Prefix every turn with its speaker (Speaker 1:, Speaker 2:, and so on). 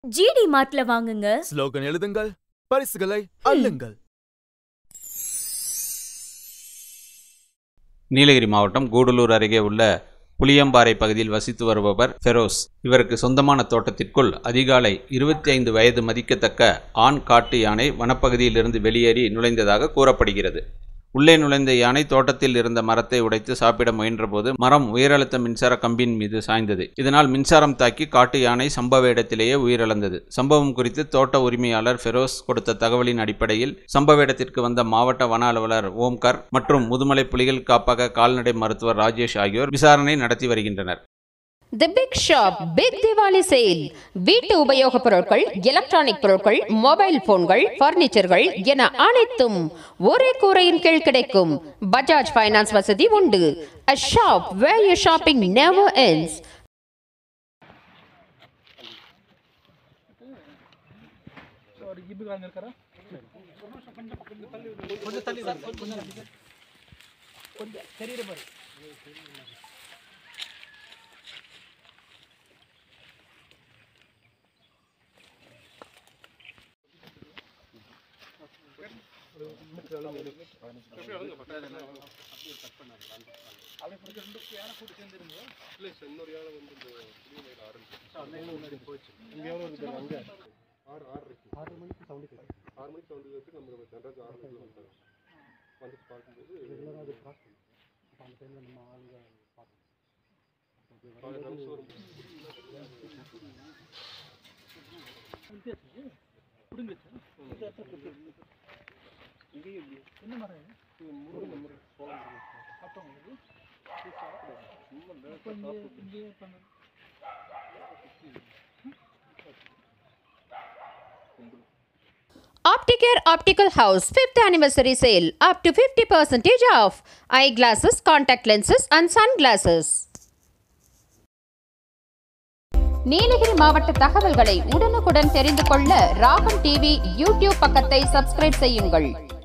Speaker 1: GT மார்ட்ல வாங்குங்க
Speaker 2: slogan எழுதுங்கள் பரிசுகளை அள்ளுங்கள்
Speaker 3: நீலகிரி மாவட்டம் கூடலூர் அருகே உள்ள புளியம்பாறை பகுதியில் வசித்து வருபவர் ஃபெரோஸ் இவருக்கு சொந்தமான தோட்டத்திற்குள் அதிகாலை இருபத்தி ஐந்து வயது மதிக்கத்தக்க ஆண் காட்டு யானை வனப்பகுதியிலிருந்து வெளியேறி நுழைந்ததாக கூறப்படுகிறது உள்ளே நுழைந்த யானை தோட்டத்தில் இருந்த மரத்தை உடைத்து சாப்பிட முயன்றபோது மரம் உயரழுத்த மின்சார கம்பின் மீது சாய்ந்தது இதனால் மின்சாரம் தாக்கி காட்டு யானை சம்பவ இடத்திலேயே உயிரிழந்தது சம்பவம் குறித்து தோட்ட உரிமையாளர் ஃபெரோஸ் கொடுத்த தகவலின் அடிப்படையில் சம்பவ இடத்திற்கு வந்த மாவட்ட வன அலுவலர் ஓம்கர் மற்றும் முதுமலை புலிகள் காப்பக கால்நடை மருத்துவர் ராஜேஷ் ஆகியோர் விசாரணை நடத்தி வருகின்றனர்
Speaker 4: the big shop big Diwali sale வீட்டு உபயோகப் பொருட்கள் எலக்ட்ரானிக் பொருட்கள் மொபைல் போன்கள் பர்னிச்சர்கள் என அனைத்தும் ஒரே கூரையின் கீழ் கிடைக்கும் பஜாஜ் ஃபைனான்ஸ் வசதி உண்டு a shop where you shopping never ends Opticare Optical House 5th anniversary sale up to 50% off eyeglasses, contact lenses and sunglasses. Nilgiri மாவட்ட தகவல்களை உடனுக்குடன் தெரிந்து கொள்ள ராகம் டிவி யூடியூப் பக்கத்தை சப்ஸ்கிரைப் செய்யுங்கள்